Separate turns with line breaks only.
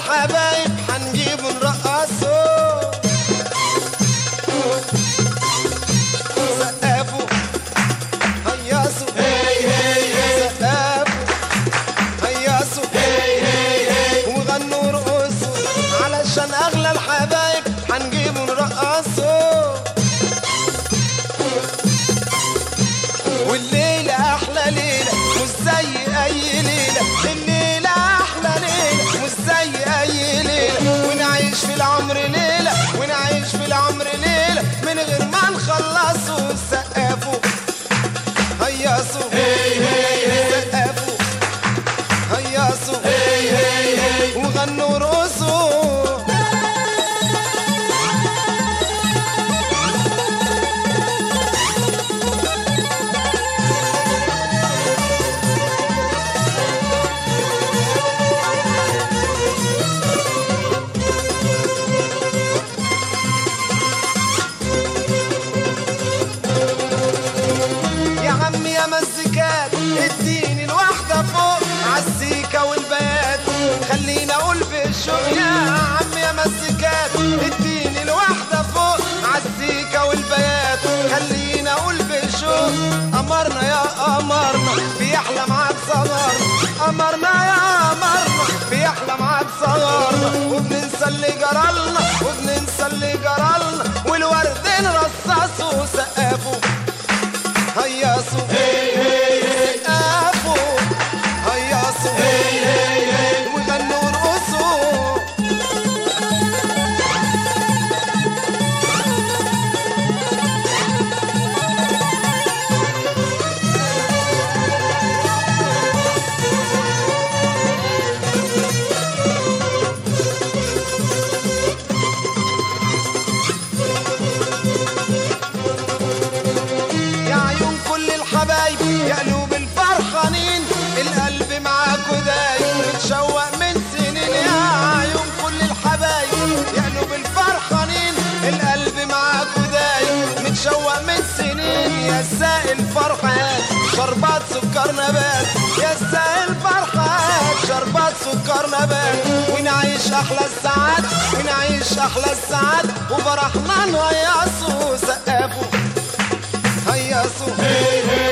الحبايب هنجيب نرقصه سقفوا هيصوا سقفوا هيصوا وغنوا رقصوا علشان اغلى الحبايب هنجيب نرقصه والليلة أحلى ليلة مش زي أي ليلة الليلة أحلى ليلة مش زي أي ليلة ونعيش في العمر ليلة ونعيش في العمر ليلة من غير ما نخلصوا سقفوا هيصوا سقفوا هيصوا وغنوا رقصوا يا عم يا مزيكات اديني الواحدة فوق عالسيكة والبيات خليني اقول بالشوق يا عم يا مزيكات اديني الواحدة فوق عالسيكة والبيات خليني اقول بالشوق قمرنا يا قمرنا بيحلى معاك صغرنا قمرنا يا قمرنا بيحلى معاك صغرنا وبننسى اللي جرالنا وبننسى اللي جرالنا والورد نرصصه وسقفه هيصوا سقفوا هيصوا وغنوا ورقصوا يا عيون كل الحبايب يا قلوب الفرحانين القلب معاكوا دايب متشوق من سنين يا عيون كل الحبايب يا قلوب الفرحانين القلب معاكوا دايب متشوق من سنين يا سائل فرحات شربات سكر نبات يا سائل فرحات شربات سكر نبات ونعيش احلى الساعات ونعيش احلى الساعات وفرحنا نهيصوا سقفوا هيصوا